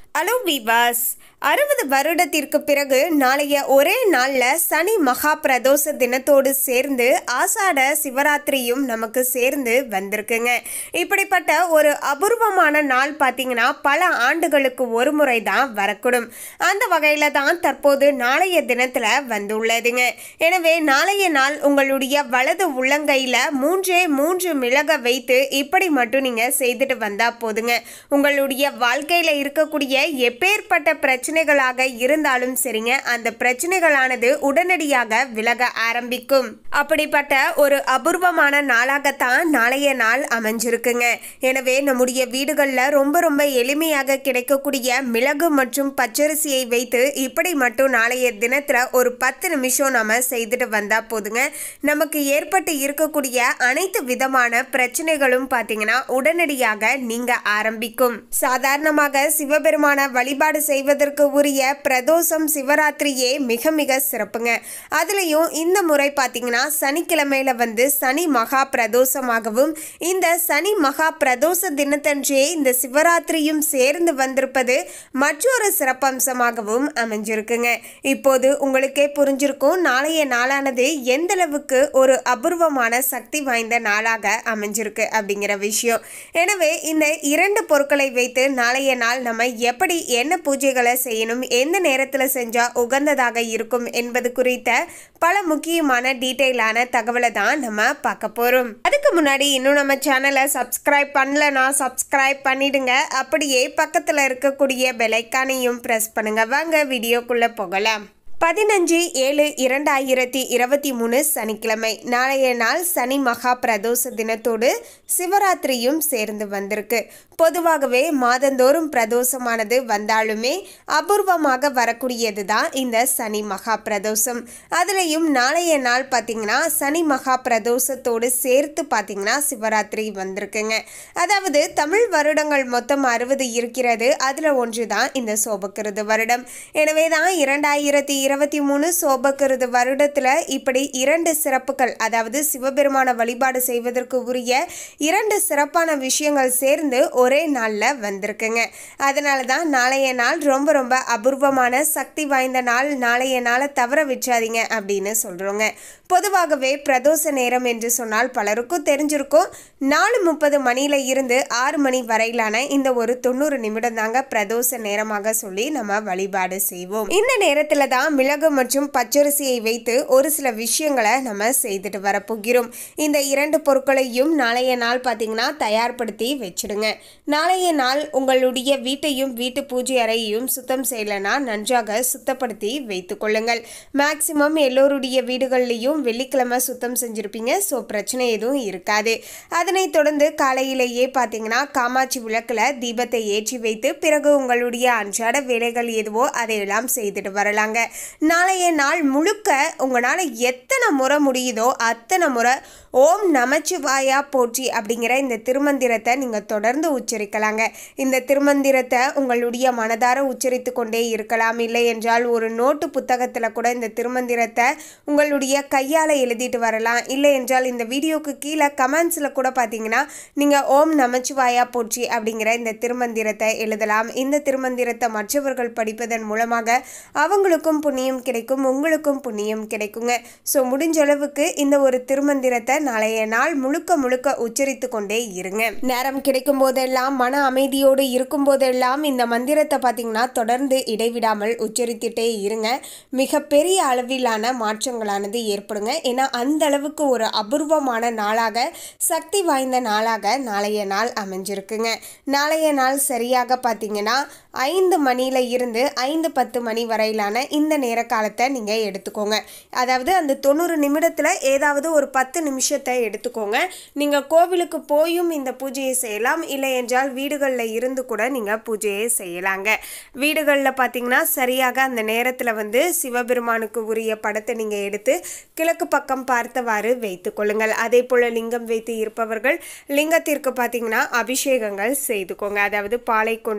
hello விவாஸ் அறுபது வருடத்திற்கு பிறகு நாளைய ஒரே நாளில் சனி மகா பிரதோஷ தினத்தோடு சேர்ந்து ஆசாட சிவராத்திரியும் நமக்கு சேர்ந்து வந்திருக்குங்க இப்படிப்பட்ட ஒரு அபூர்வமான நாள் பார்த்தீங்கன்னா பல ஆண்டுகளுக்கு ஒரு முறை தான் வரக்கூடும் அந்த வகையில் தான் தற்போது நாளைய தினத்தில் வந்துள்ளதுங்க எனவே நாளைய நாள் உங்களுடைய வலது உள்ளங்கையில் மூன்றே மூன்று மிளக வைத்து இப்படி மட்டும் நீங்கள் செய்துட்டு வந்தால் போதுங்க உங்களுடைய வாழ்க்கையில் இருக்கக்கூடிய எப்பேற்பட்ட பிரச்சனைகளாக இருந்தாலும் சரிங்க அந்த பிரச்சனைகளானது உடனடியாக விலக ஆரம்பிக்கும் அப்படிப்பட்ட ஒரு அபூர்வமான நாளாகத்தான் நாளைய நாள் அமைஞ்சிருக்குங்க எனவே நம்முடைய வீடுகளில் ரொம்ப ரொம்ப எளிமையாக கிடைக்கக்கூடிய மிளகு மற்றும் பச்சரிசியை வைத்து இப்படி மட்டும் நாளைய தினத்தில் ஒரு பத்து நிமிஷம் நம்ம செய்துட்டு வந்தால் போதுங்க நமக்கு ஏற்பட்டு இருக்கக்கூடிய அனைத்து விதமான பிரச்சனைகளும் பார்த்தீங்கன்னா உடனடியாக நீங்க ஆரம்பிக்கும் சாதாரணமாக சிவபெருமான வழிபாடு செய்வதற்கு உரிய பிரதோஷம் சிவராத்திரியே மிக மிக சிறப்புங்க அதுலேயும் இந்த முறை பார்த்தீங்கன்னா சனிக்கிழமையில வந்து சனி மகா பிரதோஷமாகவும் இந்த சனி மகா பிரதோஷ தினத்தன்றே இந்த சிவராத்திரியும் சேர்ந்து வந்திருப்பது மற்றொரு சிறப்பம்சமாகவும் அமைஞ்சிருக்குங்க இப்போது உங்களுக்கே புரிஞ்சிருக்கும் நாளைய நாளானது எந்த அளவுக்கு ஒரு அபூர்வமான சக்தி வாய்ந்த நாளாக அமைஞ்சிருக்கு அப்படிங்கிற விஷயம் எனவே இந்த இரண்டு பொருட்களை வைத்து நாளைய நாள் நம்ம எப்படி என்ன பூஜைகளை செய்யணும் எந்த நேரத்தில் செஞ்சால் உகந்ததாக இருக்கும் என்பது குறித்த பல முக்கியமான டீட்டெயிலான தகவலை தான் நம்ம பார்க்க போகிறோம் அதுக்கு முன்னாடி இன்னும் நம்ம சேனலை சப்ஸ்கிரைப் பண்ணலனா சப்ஸ்கிரைப் பண்ணிடுங்க அப்படியே பக்கத்தில் இருக்கக்கூடிய பெலைக்கானையும் ப்ரெஸ் பண்ணுங்க வாங்க வீடியோக்குள்ளே போகலாம் பதினஞ்சு ஏழு இரண்டாயிரத்தி இருபத்தி மூணு சனிக்கிழமை நாளைய நாள் சனி மகா பிரதோஷ தினத்தோடு சிவராத்திரியும் சேர்ந்து வந்திருக்கு பொதுவாகவே மாதந்தோறும் பிரதோஷமானது வந்தாலுமே அபூர்வமாக வரக்கூடியது தான் இந்த சனி மகா பிரதோஷம் அதுலேயும் நாளைய நாள் பார்த்தீங்கன்னா சனி மகா பிரதோஷத்தோடு சேர்த்து பார்த்தீங்கன்னா சிவராத்திரி வந்திருக்குங்க அதாவது தமிழ் வருடங்கள் மொத்தம் அறுபது இருக்கிறது அதில் ஒன்று தான் இந்த சோபக்கிருது வருடம் எனவே தான் இரண்டாயிரத்தி இருபத்தி மூணு சோபக்கிருது வருடத்தில் இப்படி இரண்டு சிறப்புகள் அதாவது சிவபெருமான வழிபாடு செய்வதற்கு உரிய இரண்டு சிறப்பான விஷயங்கள் சேர்ந்து ஒரே நாளில் வந்திருக்குங்க அதனால தான் நாளைய நாள் ரொம்ப ரொம்ப அபூர்வமான சக்தி வாய்ந்த நாள் நாளைய நாளை தவற விற்றாதீங்க அப்படின்னு சொல்கிறோங்க பொதுவாகவே பிரதோஷ நேரம் என்று சொன்னால் பலருக்கும் தெரிஞ்சிருக்கும் நாலு முப்பது மணியில இருந்து ஆறு மணி வரையிலான இந்த ஒரு தொண்ணூறு நிமிடம் தாங்க பிரதோஷ நேரமாக சொல்லி நம்ம வழிபாடு செய்வோம் இந்த நேரத்துல தான் மிளகு மற்றும் பச்சரிசியை வைத்து ஒரு சில விஷயங்களை நம்ம செய்துட்டு வரப்போகிறோம் இந்த இரண்டு பொருட்களையும் நாளைய நாள் பார்த்தீங்கன்னா தயார்படுத்தி வச்சிடுங்க நாளைய நாள் உங்களுடைய வீட்டையும் வீட்டு பூஜை அறையையும் சுத்தம் செய்யலைன்னா நன்றாக சுத்தப்படுத்தி வைத்துக் கொள்ளுங்கள் மேக்சிமம் எல்லோருடைய வீடுகள்லையும் வெள்ளிக்கிழமை சுத்தம் செஞ்சுருப்பீங்க ஸோ பிரச்சனை எதுவும் இருக்காது அதனைத் தொடர்ந்து காலையிலேயே பார்த்தீங்கன்னா காமாட்சி விளக்கில் தீபத்தை ஏற்றி வைத்து பிறகு உங்களுடைய அன்றாட வேலைகள் எதுவோ அதையெல்லாம் செய்துட்டு வரலாங்க நாளைய நாள் முழுக்க உங்களால் எத்தனை முறை முடியுதோ அத்தனை முறை ஓம் நமச்சிவாயா போற்றி அப்படிங்கிற இந்த திருமந்திரத்தை நீங்கள் தொடர்ந்து உச்சரிக்கலாங்க இந்த திருமந்திரத்தை உங்களுடைய மனதார உச்சரித்து கொண்டே இருக்கலாம் இல்லை என்றால் ஒரு நோட்டு புத்தகத்தில் கூட இந்த திருமந்திரத்தை உங்களுடைய கையால் எழுதிட்டு வரலாம் இல்லை என்றால் இந்த வீடியோக்கு கீழே கமெண்ட்ஸில் கூட பார்த்தீங்கன்னா நீங்கள் ஓம் நமச்சிவாயா போற்றி அப்படிங்கிற இந்த திருமந்திரத்தை எழுதலாம் இந்த திருமந்திரத்தை மற்றவர்கள் படிப்பதன் மூலமாக அவங்களுக்கும் புண்ணியம் கிடைக்கும் உங்களுக்கும் புண்ணியம் கிடைக்குங்க ஸோ முடிஞ்ச அளவுக்கு இந்த ஒரு திருமந்திரத்தை நாளைய நாள் முழுக்க முழுக்க உச்சரித்து கொண்டே இருங்க நேரம் கிடைக்கும் போதெல்லாம் மன அமைதியோடு இருக்கும் போதெல்லாம் இந்த மந்திரத்தை பார்த்தீங்கன்னா தொடர்ந்து இடைவிடாமல் உச்சரித்துட்டே இருங்க மிக பெரிய அளவிலான மாற்றங்களானது ஏற்படுங்க ஏன்னா அந்த அளவுக்கு ஒரு அபூர்வமான நாளாக சக்தி வாய்ந்த நாளாக நாளைய நாள் அமைஞ்சிருக்குங்க நாளைய நாள் சரியாக பார்த்தீங்கன்னா ஐந்து மணியில இருந்து ஐந்து பத்து மணி வரையிலான இந்த நேர காலத்தை நீங்கள் எடுத்துக்கோங்க அதாவது அந்த தொண்ணூறு நிமிடத்தில் ஏதாவது ஒரு பத்து நிமிஷத்தை எடுத்துக்கோங்க நீங்கள் கோவிலுக்கு போயும் இந்த பூஜையை செய்யலாம் இல்லை என்றால் வீடுகளில் இருந்து கூட நீங்கள் பூஜையை செய்யலாங்க வீடுகளில் பார்த்தீங்கன்னா சரியாக அந்த நேரத்தில் வந்து சிவபெருமானுக்கு உரிய படத்தை நீங்கள் எடுத்து கிழக்கு பக்கம் பார்த்தவாறு வைத்து கொள்ளுங்கள் அதே போல் லிங்கம் வைத்து இருப்பவர்கள் லிங்கத்திற்கு பார்த்தீங்கன்னா அபிஷேகங்கள் செய்துக்கோங்க அதாவது பாலை கொண்டு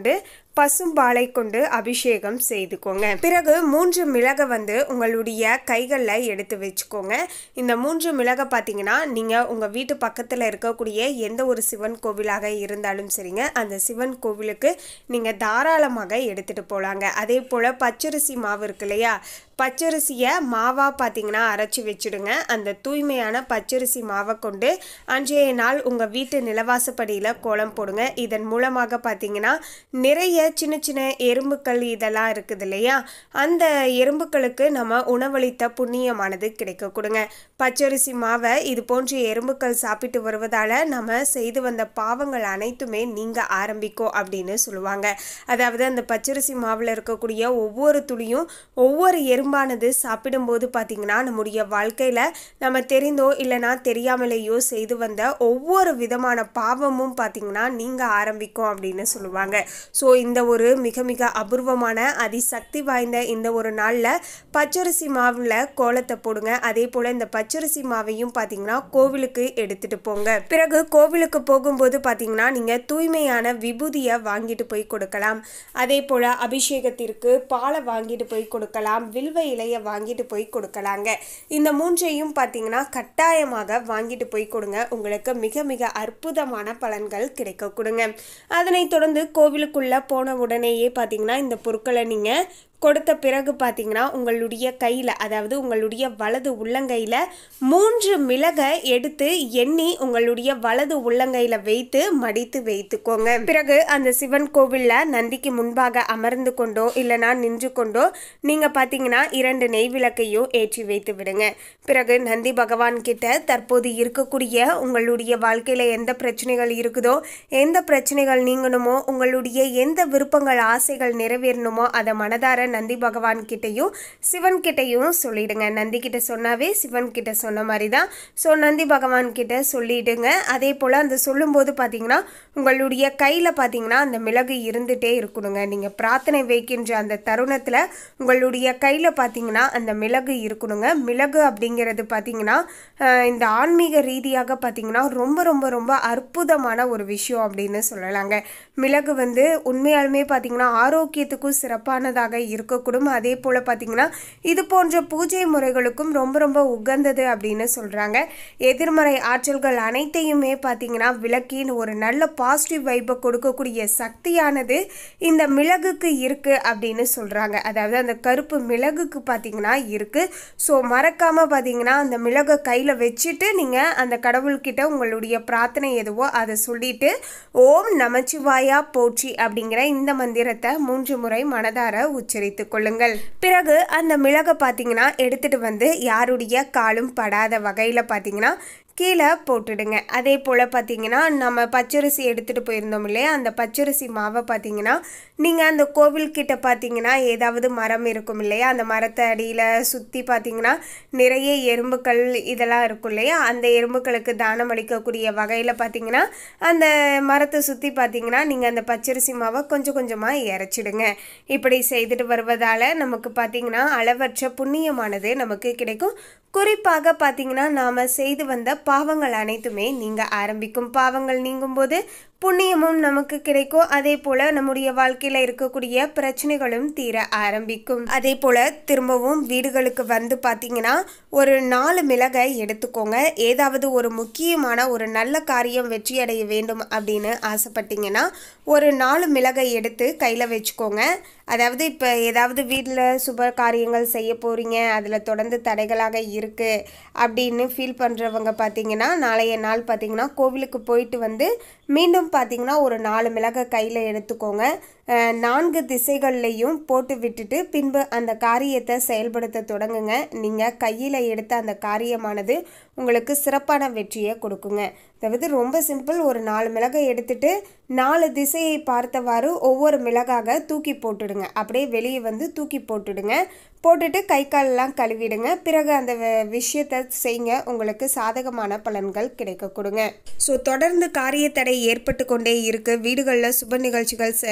பசும்பாலை கொண்டு அபிஷேகம் செய்துக்கோங்க பிறகு மூன்று மிளகை வந்து உங்களுடைய கைகளில் எடுத்து வச்சுக்கோங்க இந்த மூன்று மிளகை பார்த்தீங்கன்னா நீங்கள் உங்கள் வீட்டு பக்கத்தில் இருக்கக்கூடிய எந்த ஒரு சிவன் கோவிலாக இருந்தாலும் சரிங்க அந்த சிவன் கோவிலுக்கு நீங்கள் தாராளமாக எடுத்துகிட்டு போகலாங்க அதே போல் பச்சரிசி மாவு இருக்கு இல்லையா பச்சரிசியை மாவாக பார்த்தீங்கன்னா அரைச்சி வச்சுடுங்க அந்த தூய்மையான பச்சரிசி மாவை கொண்டு அன்றைய நாள் உங்கள் வீட்டு நிலவாசப்படியில் கோலம் போடுங்க இதன் மூலமாக பார்த்தீங்கன்னா நிறைய சின்ன சின்ன எறும்புகள் இதெல்லாம் இருக்குது இல்லையா அந்த எறும்புகளுக்கு நம்ம உணவளித்த புண்ணியமானது கிடைக்க கொடுங்க பச்சரிசி மாவை இது போன்ற எறும்புகள் சாப்பிட்டு வருவதால் நம்ம செய்து வந்த பாவங்கள் அனைத்துமே நீங்க ஆரம்பிக்கும் அப்படின்னு சொல்லுவாங்க அதாவது அந்த பச்சரிசி மாவில் இருக்கக்கூடிய ஒவ்வொரு துளியும் ஒவ்வொரு எறும்பானது சாப்பிடும்போது பார்த்தீங்கன்னா நம்முடைய வாழ்க்கையில் நம்ம தெரிந்தோ இல்லைனா தெரியாமலேயோ செய்து வந்த ஒவ்வொரு விதமான பாவமும் பார்த்தீங்கன்னா நீங்கள் ஆரம்பிக்கும் அப்படின்னு சொல்லுவாங்க ஸோ இந்த ஒரு மிக மிக அபூர்வமான அதிசக்தி வாய்ந்த இந்த ஒரு நாளில் பச்சரிசி மாவில் கோலத்தை போடுங்க அதே போல் இந்த பச்சரிசி மாவையும் பார்த்தீங்கன்னா கோவிலுக்கு எடுத்துட்டு போங்க பிறகு கோவிலுக்கு போகும்போது பார்த்தீங்கன்னா நீங்கள் தூய்மையான விபூதியை வாங்கிட்டு போய் கொடுக்கலாம் அதே போல் அபிஷேகத்திற்கு பாலை வாங்கிட்டு போய் கொடுக்கலாம் வில்வ இலையை வாங்கிட்டு போய் கொடுக்கலாங்க இந்த மூன்றையும் பார்த்தீங்கன்னா கட்டாயமாக வாங்கிட்டு போய் கொடுங்க உங்களுக்கு மிக மிக அற்புதமான பலன்கள் கிடைக்க கொடுங்க அதனைத் தொடர்ந்து கோவிலுக்குள்ள போன உடனேயே பார்த்தீங்கன்னா இந்த பொருட்களை நீங்கள் கொடுத்த பிறகு பார்த்தீங்கன்னா உங்களுடைய கையில் அதாவது உங்களுடைய வலது உள்ளங்கையில் மூன்று மிளகை எடுத்து எண்ணி உங்களுடைய வலது உள்ளங்கையில் வைத்து மடித்து வைத்துக்கோங்க பிறகு அந்த சிவன் கோவிலில் நந்திக்கு முன்பாக அமர்ந்து கொண்டோ இல்லைனா நின்று கொண்டோ நீங்கள் பார்த்தீங்கன்னா இரண்டு நெய் விளக்கையும் ஏற்றி வைத்து விடுங்க பிறகு நந்தி பகவான் கிட்ட தற்போது இருக்கக்கூடிய உங்களுடைய வாழ்க்கையில் எந்த பிரச்சனைகள் இருக்குதோ எந்த பிரச்சனைகள் நீங்கணுமோ உங்களுடைய எந்த விருப்பங்கள் ஆசைகள் நிறைவேறணுமோ அதை மனதார நந்தி பகவான் கிட்டையும் சிவன் கிட்டையும் சொல்லிடுங்க நந்தி கிட்ட சொன்னாவே சிவன் கிட்ட சொன்ன மாதிரி தான் ஸோ நந்தி பகவான் கிட்ட சொல்லிடுங்க அதே போல் அந்த சொல்லும்போது பார்த்தீங்கன்னா உங்களுடைய கையில் பார்த்தீங்கன்னா அந்த மிளகு இருந்துகிட்டே இருக்கணுங்க நீங்கள் பிரார்த்தனை வைக்கின்ற அந்த தருணத்தில் உங்களுடைய கையில் பார்த்தீங்கன்னா அந்த மிளகு இருக்கணுங்க மிளகு அப்படிங்கிறது பார்த்தீங்கன்னா அஹ், இந்த ஆன்மீக ரீதியாக பார்த்தீங்கன்னா ரொம்ப ரொம்ப ரொம்ப அற்புதமான ஒரு விஷயம் அப்படின்னு சொல்லலாங்க மிளகு வந்து உண்மையாலுமே பார்த்தீங்கன்னா ஆரோக்கியத்துக்கும் சிறப்பானதாக இருக்கக்கூடும் அதே போல் பார்த்தீங்கன்னா இது போன்ற பூஜை முறைகளுக்கும் ரொம்ப ரொம்ப உகந்தது அப்படின்னு சொல்கிறாங்க எதிர்மறை ஆற்றல்கள் அனைத்தையுமே பார்த்தீங்கன்னா விளக்கின்னு ஒரு நல்ல பாசிட்டிவ் வைப்பை கொடுக்கக்கூடிய சக்தியானது இந்த மிளகுக்கு இருக்குது அப்படின்னு சொல்கிறாங்க அதாவது அந்த கருப்பு மிளகுக்கு பார்த்தீங்கன்னா இருக்குது ஸோ மறக்காமல் பார்த்தீங்கன்னா அந்த மிளகை கையில் வச்சுட்டு நீங்கள் அந்த கடவுள்கிட்ட உங்களுடைய பிரார்த்தனை எதுவோ அதை சொல்லிட்டு ஓம் நமச்சிவாயா போற்றி அப்படிங்கிற இந்த மந்திரத்தை மூன்று முறை மனதார உச்சரித்து கொள்ளுங்கள் பிறகு அந்த மிளகை பார்த்தீங்கன்னா எடுத்துட்டு வந்து யாருடைய காலும் படாத வகையில் பார்த்தீங்கன்னா கீழே போட்டுடுங்க அதே போல் பார்த்தீங்கன்னா நம்ம பச்சரிசி எடுத்துகிட்டு போயிருந்தோம் இல்லையா அந்த பச்சரிசி மாவை பார்த்தீங்கன்னா நீங்கள் அந்த கோவில்கிட்ட பார்த்தீங்கன்னா ஏதாவது மரம் இருக்கும் இல்லையா அந்த மரத்தை அடியில் சுற்றி பார்த்தீங்கன்னா நிறைய எறும்புகள் இதெல்லாம் இருக்கும் இல்லையா அந்த எறும்புகளுக்கு தானம் அளிக்கக்கூடிய வகையில் பார்த்தீங்கன்னா அந்த மரத்தை சுற்றி பார்த்தீங்கன்னா நீங்கள் அந்த பச்சரிசி மாவை கொஞ்சம் கொஞ்சமாக இறச்சிடுங்க இப்படி செய்துட்டு வருவதால் நமக்கு பார்த்தீங்கன்னா அளவற்ற புண்ணியமானது நமக்கு கிடைக்கும் குறிப்பாக பார்த்தீங்கன்னா நாம் செய்து வந்த பாவங்கள் அனைத்துமே நீங்க ஆரம்பிக்கும் பாவங்கள் நீங்கும்போது புண்ணியமும் நமக்கு கிடைக்கும் அதே போல நம்முடைய வாழ்க்கையில இருக்கக்கூடிய பிரச்சனைகளும் தீர ஆரம்பிக்கும் அதே போல திரும்பவும் வீடுகளுக்கு வந்து பார்த்தீங்கன்னா ஒரு நாலு மிளகை எடுத்துக்கோங்க ஏதாவது ஒரு முக்கியமான ஒரு நல்ல காரியம் வெற்றி அடைய வேண்டும் அப்படின்னு ஆசைப்பட்டீங்கன்னா ஒரு நாலு மிளகை எடுத்து கையில் வச்சுக்கோங்க அதாவது இப்போ ஏதாவது வீட்டில் சுப காரியங்கள் செய்ய போகிறீங்க அதில் தொடர்ந்து தடைகளாக இருக்குது அப்படின்னு ஃபீல் பண்ணுறவங்க பார்த்தீங்கன்னா நாளைய நாள் பார்த்தீங்கன்னா கோவிலுக்கு போயிட்டு வந்து மீண்டும் பார்த்தீங்கன்னா ஒரு நாலு மிளகை கையில் எடுத்துக்கோங்க அஹ், நான்கு திசைகள்லையும் போட்டு விட்டுட்டு பின்பு அந்த காரியத்தை செயல்படுத்த தொடங்குங்க நீங்கள் கையில் எடுத்த அந்த காரியமானது உங்களுக்கு சிறப்பான வெற்றியை கொடுக்குங்க அதாவது ரொம்ப சிம்பிள் ஒரு நாலு மிளகை எடுத்துட்டு நாலு திசையை பார்த்தவாறு ஒவ்வொரு மிளகாக தூக்கி போட்டுடுங்க அப்படியே வெளியே வந்து தூக்கி போட்டுடுங்க போட்டுட்டு கை காலெல்லாம் கழுவிடுங்க பிறகு அந்த வி- விஷயத்தை செய்யுங்க உங்களுக்கு சாதகமான பலன்கள் கிடைக்க கொடுங்க ஸோ தொடர்ந்து காரியத்தடை ஏற்பட்டு கொண்டே இருக்கு வீடுகளில் சுப நிகழ்ச்சிகள் ச- நடக்க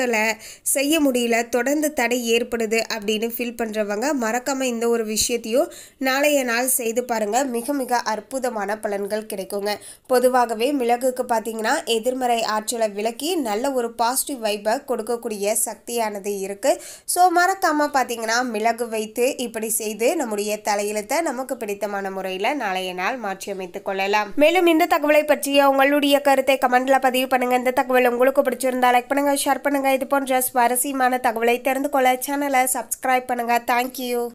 நாட்களை செய்ய முடியல தொடர்ந்து தடை ஏற்படுது அப்படின்னு ஃபீல் பண்ணுறவங்க மறக்காமல் இந்த ஒரு விஷயத்தையும் நாளைய நாள் செய்து பாருங்கள் மிக மிக அற்புதமான பலன்கள் கிடைக்குங்க பொதுவாகவே மிளகுக்கு பார்த்தீங்கன்னா எதிர்மறை ஆற்றலை விலக்கி நல்ல ஒரு பாசிட்டிவ் வைப்பை கொடுக்கக்கூடிய சக்தியானது இருக்குது ஸோ மறக்காமல் பார்த்தீங்கன்னா மிளகு வைத்து இப்படி செய்து நம்முடைய தலையெழுத்தை நமக்கு பிடித்தமான முறையில் நாளைய நாள் மாற்றி அமைத்துக் கொள்ளலாம் மேலும் இந்த தகவலை பற்றிய உங்களுடைய கருத்தை கமெண்ட்ல பதிவு பண்ணுங்க இந்த தகவல் உங்களுக்கு பிடிச்சிருந்தா லைக் பண்ணுங்க ஷேர் பண்ணுங்க இது போன்ற சுவாரஸ்யமான தகவலை தெரிந்து கொள்ள சேனலை சப்ஸ்கிரைப் பண்ணுங்க தேங்க்யூ